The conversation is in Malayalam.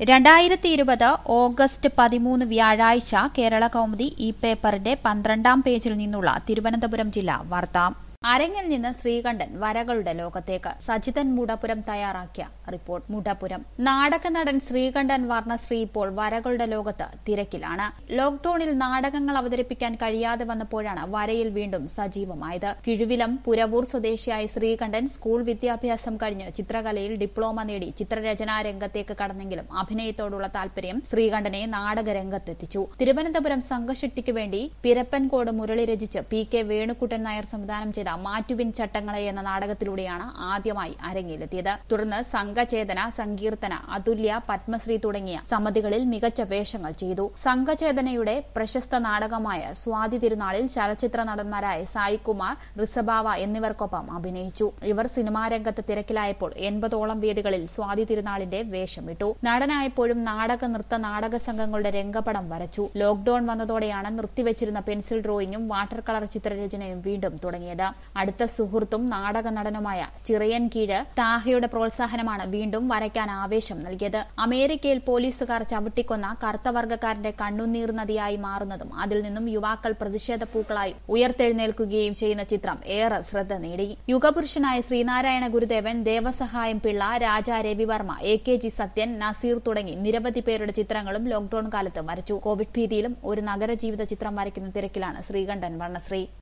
രണ്ടായിരത്തി ഇരുപത് ഓഗസ്റ്റ് പതിമൂന്ന് വ്യാഴാഴ്ച കേരള കൗമുദി ഈ പേപ്പറിന്റെ പന്ത്രണ്ടാം പേജിൽ നിന്നുള്ള തിരുവനന്തപുരം ജില്ലാ വാർത്ത അരങ്ങിൽ നിന്ന് ശ്രീകണ്ഠൻ വരകളുടെ ലോകത്തേക്ക് സജിതൻ മുടപുരം തയ്യാറാക്കിയ റിപ്പോർട്ട് മുടപുരം നാടക നടൻ ശ്രീകണ്ഠൻ വർണ്ണശ്രീ ഇപ്പോൾ വരകളുടെ ലോകത്ത് തിരക്കിലാണ് ലോക്ഡൌണിൽ നാടകങ്ങൾ അവതരിപ്പിക്കാൻ കഴിയാതെ വന്നപ്പോഴാണ് വരയിൽ വീണ്ടും സജീവമായത് കിഴുവിലം പുരവൂർ സ്വദേശിയായ ശ്രീകണ്ഠൻ സ്കൂൾ വിദ്യാഭ്യാസം കഴിഞ്ഞ് ചിത്രകലയിൽ ഡിപ്ലോമ നേടി ചിത്രരചനാ രംഗത്തേക്ക് കടന്നെങ്കിലും അഭിനയത്തോടുള്ള താൽപര്യം ശ്രീകണ്ഠനെ നാടകരംഗത്തെത്തിച്ചു തിരുവനന്തപുരം സംഘശക്തിക്ക് വേണ്ടി പിരപ്പൻകോട് മുരളി രചിച്ച് പി കെ വേണുക്കുട്ടൻ നായർ സംവിധാനം ചെയ്ത മാറ്റുവിൻ ചട്ടങ്ങളെ എന്ന നാടകത്തിലൂടെയാണ് ആദ്യമായി അരങ്ങിലെത്തിയത് തുടർന്ന് സംഘചേതന സങ്കീർത്തന അതുല്യ പത്മശ്രീ തുടങ്ങിയ സമിതികളിൽ മികച്ച വേഷങ്ങൾ ചെയ്തു സംഘചേതനയുടെ പ്രശസ്ത നാടകമായ സ്വാതി തിരുനാളിൽ ചലച്ചിത്ര നടന്മാരായ സായികുമാർ റിസബാവ എന്നിവർക്കൊപ്പം അഭിനയിച്ചു ഇവർ സിനിമാ രംഗത്ത് തിരക്കിലായപ്പോൾ എൺപതോളം വേദികളിൽ സ്വാതി തിരുനാളിന്റെ വേഷമിട്ടു നടനായപ്പോഴും നാടക നൃത്ത നാടക സംഘങ്ങളുടെ രംഗപടം വരച്ചു ലോക്ഡൌൺ വന്നതോടെയാണ് നിർത്തിവച്ചിരുന്ന പെൻസിൽ ഡ്രോയിങ്ങും വാട്ടർ കളർ ചിത്രരചനയും വീണ്ടും തുടങ്ങിയത് അടുത്ത സുഹൃത്തും നാടക നടനുമായ ചിറയൻ കീഴ് താഹയുടെ പ്രോത്സാഹനമാണ് വീണ്ടും വരയ്ക്കാൻ ആവേശം നൽകിയത് അമേരിക്കയിൽ പോലീസുകാർ ചവിട്ടിക്കൊന്ന കറുത്തവർഗക്കാരന്റെ കണ്ണുനീർ നദിയായി മാറുന്നതും അതിൽ നിന്നും യുവാക്കൾ പ്രതിഷേധ പൂക്കളായി ഉയർത്തെഴുന്നേൽക്കുകയും ചെയ്യുന്ന ചിത്രം ഏറെ ശ്രദ്ധ നേടി യുഗപുരുഷനായ Sreenarayana Gurudevan Devasahayam Pillai Raja Ravivarma A K G Sathyan Nazir തുടങ്ങി നിരവധി പേരുടെ ചിത്രങ്ങളും ലോക്ഡൌൺ കാലത്ത് വരച്ചു കോവിഡ് ഭീതിയിലും ഒരു നഗരജീവിത ചിത്രം വരയ്ക്കുന്ന തിരക്കിലാണ് ശ്രീകണ്ഠൻ വർണ്ണശ്രീ